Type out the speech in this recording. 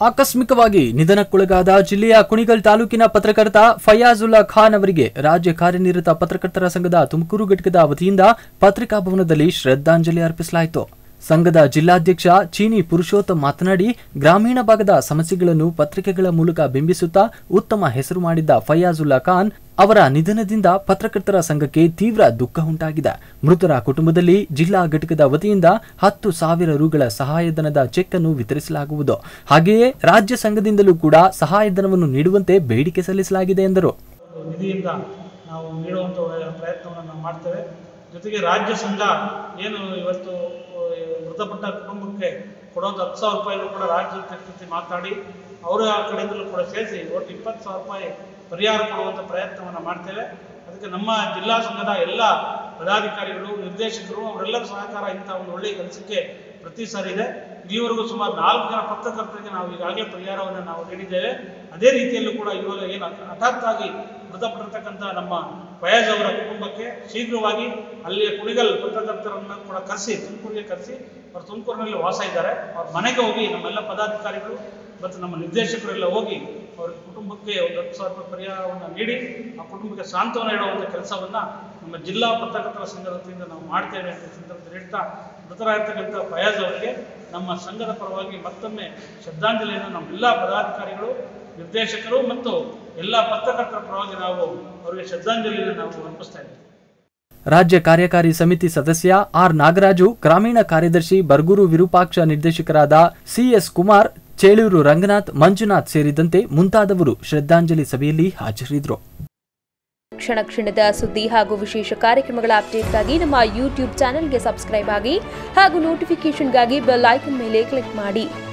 ಆಕಸ್ಮಿಕವಾಗಿ ನಿಧನಕ್ಕೊಳಗಾದ ಜಿಲ್ಲೆಯ ಕುಣಿಗಲ್ ತಾಲೂಕಿನ ಪತ್ರಕರ್ತ ಫಯಾಜುಲ್ಲಾ ಖಾನ್ ಅವರಿಗೆ ರಾಜ್ಯ ಕಾರ್ಯನಿರತ ಪತ್ರಕರ್ತರ ಸಂಘದ ತುಮಕೂರು ಘಟಕದ ವತಿಯಿಂದ ಪತ್ರಿಕಾ ಭವನದಲ್ಲಿ ಶ್ರದ್ಧಾಂಜಲಿ ಅರ್ಪಿಸಲಾಯಿತು ಸಂಘದ ಜಿಲ್ಲಾಧ್ಯಕ್ಷ ಚೀನಿ ಪುರುಷೋತ್ತಮ್ ಮಾತನಾಡಿ ಗ್ರಾಮೀಣ ಭಾಗದ ಸಮಸ್ಯೆಗಳನ್ನು ಪತ್ರಿಕೆಗಳ ಮೂಲಕ ಬಿಂಬಿಸುತ್ತಾ ಉತ್ತಮ ಹೆಸರು ಮಾಡಿದ್ದ ಫಯಾಜುಲ್ಲಾ ಖಾನ್ ಅವರ ನಿಧನದಿಂದ ಪತ್ರಕರ್ತರ ಸಂಘಕ್ಕೆ ತೀವ್ರ ದುಃಖ ಉಂಟಾಗಿದೆ ಮೃತರ ಕುಟುಂಬದಲ್ಲಿ ಜಿಲ್ಲಾ ಘಟಕದ ವತಿಯಿಂದ ಹತ್ತು ಸಾವಿರ ರುಗಳ ಸಹಾಯಧನದ ಚೆಕ್ ಅನ್ನು ವಿತರಿಸಲಾಗುವುದು ಹಾಗೆಯೇ ರಾಜ್ಯ ಸಂಘದಿಂದಲೂ ಕೂಡ ಸಹಾಯಧನವನ್ನು ನೀಡುವಂತೆ ಬೇಡಿಕೆ ಸಲ್ಲಿಸಲಾಗಿದೆ ಎಂದರು ನಿಧಿಯಿಂದ ನಾವು ನೀಡುವಂಥ ಪ್ರಯತ್ನವನ್ನು ನಾವು ಮಾಡ್ತೇವೆ ಜೊತೆಗೆ ರಾಜ್ಯ ಸಂಘ ಏನು ಇವತ್ತು ಆ, ಮೃತಪಟ್ಟ ಕುಟುಂಬಕ್ಕೆ ಕೊಡೋದು ಹತ್ತು ಸಾವಿರ ರೂಪಾಯಿನೂ ಕೂಡ ರಾಜ್ಯದ ಜೊತೆ ಮಾತಾಡಿ ಅವರ ಕಡೆಯಿಂದಲೂ ಕೂಡ ಸೇರಿಸಿ ಒಟ್ಟು ಇಪ್ಪತ್ತು ಸಾವಿರ ರೂಪಾಯಿ ಪರಿಹಾರ ಕೊಡುವಂಥ ಪ್ರಯತ್ನವನ್ನು ಮಾಡ್ತೇವೆ ಅದಕ್ಕೆ ನಮ್ಮ ಜಿಲ್ಲಾ ಸಂಘದ ಎಲ್ಲ ಪದಾಧಿಕಾರಿಗಳು ನಿರ್ದೇಶಕರು ಅವರೆಲ್ಲರ ಸಹಕಾರ ಇಂಥ ಒಂದು ಒಳ್ಳೆಯ ಕೆಲಸಕ್ಕೆ ಪ್ರತಿ ಸಾರಿ ಇದೆ ಇಲ್ಲಿವರೆಗೂ ಸುಮಾರು ನಾಲ್ಕು ಜನ ಪತ್ರಕರ್ತರಿಗೆ ನಾವು ಈಗಾಗಲೇ ಪರಿಹಾರವನ್ನು ನಾವು ನೀಡಿದ್ದೇವೆ ಅದೇ ರೀತಿಯಲ್ಲೂ ಕೂಡ ಇವಾಗ ಏನು ಹಠಾತ್ತಾಗಿ ಮೃತಪಟ್ಟಿರ್ತಕ್ಕಂಥ ನಮ್ಮ ಫಯಾಜ್ ಅವರ ಕುಟುಂಬಕ್ಕೆ ಶೀಘ್ರವಾಗಿ ಅಲ್ಲಿಯ ಕುಣಿಗಲ್ ಪತ್ರಕರ್ತರನ್ನು ಕೂಡ ಕರೆಸಿ ತುಮಕೂರಿಗೆ ಕರೆಸಿ ಅವರು ತುಮಕೂರಿನಲ್ಲಿ ವಾಸ ಇದ್ದಾರೆ ಅವ್ರ ಮನೆಗೆ ಹೋಗಿ ನಮ್ಮೆಲ್ಲ ಪದಾಧಿಕಾರಿಗಳು ಮತ್ತು ನಮ್ಮ ನಿರ್ದೇಶಕರೆಲ್ಲ ಹೋಗಿ ಅವರ ಕುಟುಂಬಕ್ಕೆ ಒಂದು ಹತ್ತು ಸಾವಿರ ರೂಪಾಯಿ ಪರಿಹಾರವನ್ನು ನೀಡಿ ಆ ಕುಟುಂಬಕ್ಕೆ ಸಾಂತ್ವನ ನೀಡುವಂಥ ಕೆಲಸವನ್ನು ನಮ್ಮ ಜಿಲ್ಲಾ ಪತ್ರಕರ್ತರ ಸಂಘದ ವತಿಯಿಂದ ನಾವು ಮಾಡ್ತೇವೆ ಅಂತ ಈ ಸಂದರ್ಭದಲ್ಲಿ ಹೇಳ್ತಾ ಮೃತರಾಗಿರ್ತಕ್ಕಂಥ ಫಯಾಜ್ ಅವರಿಗೆ ನಮ್ಮ ಸಂಘದ ಪರವಾಗಿ ಮತ್ತೊಮ್ಮೆ ಶ್ರದ್ಧಾಂಜಲಿಯನ್ನು ನಮ್ಮೆಲ್ಲ ಪದಾಧಿಕಾರಿಗಳು ನಿರ್ದೇಶಕರು ಮತ್ತು ಎಲ್ಲ ಪತ್ರಕರ್ತರ ಪರವಾಗಿ ನಾವು ಅವರಿಗೆ ಶ್ರದ್ಧಾಂಜಲಿಯನ್ನು ನಾವು ಅರ್ಪಿಸ್ತಾ ಇದ್ದೇವೆ ರಾಜ್ಯ ಕಾರ್ಯಕಾರಿ ಸಮಿತಿ ಸದಸ್ಯ ಆರ್ ನಾಗರಾಜು ಗ್ರಾಮೀಣ ಕಾರ್ಯದರ್ಶಿ ಬರ್ಗೂರು ವಿರೂಪಾಕ್ಷ ನಿರ್ದೇಶಕರಾದ ಸಿಎಸ್ ಕುಮಾರ್ ಚೇಳೂರು ರಂಗನಾಥ್ ಮಂಜುನಾಥ್ ಸೇರಿದಂತೆ ಮುಂತಾದವರು ಶ್ರದ್ಧಾಂಜಲಿ ಸಭೆಯಲ್ಲಿ ಹಾಜರಿದ್ದರು ಕ್ಷಣ ಕ್ಷಣದ ಸುದ್ದಿ ಹಾಗೂ ವಿಶೇಷ ಕಾರ್ಯಕ್ರಮಗಳ ಅಪ್ಡೇಟ್ಗಾಗಿ ನಮ್ಮ ಯೂಟ್ಯೂಬ್ ಚಾನೆಲ್ಗೆ ಸಬ್ಸ್ಕ್ರೈಬ್ ಆಗಿ ಹಾಗೂ ನೋಟಿಫಿಕೇಷನ್ಗಾಗಿ ಬೆಲ್ ಐಕನ್ ಮೇಲೆ ಕ್ಲಿಕ್ ಮಾಡಿ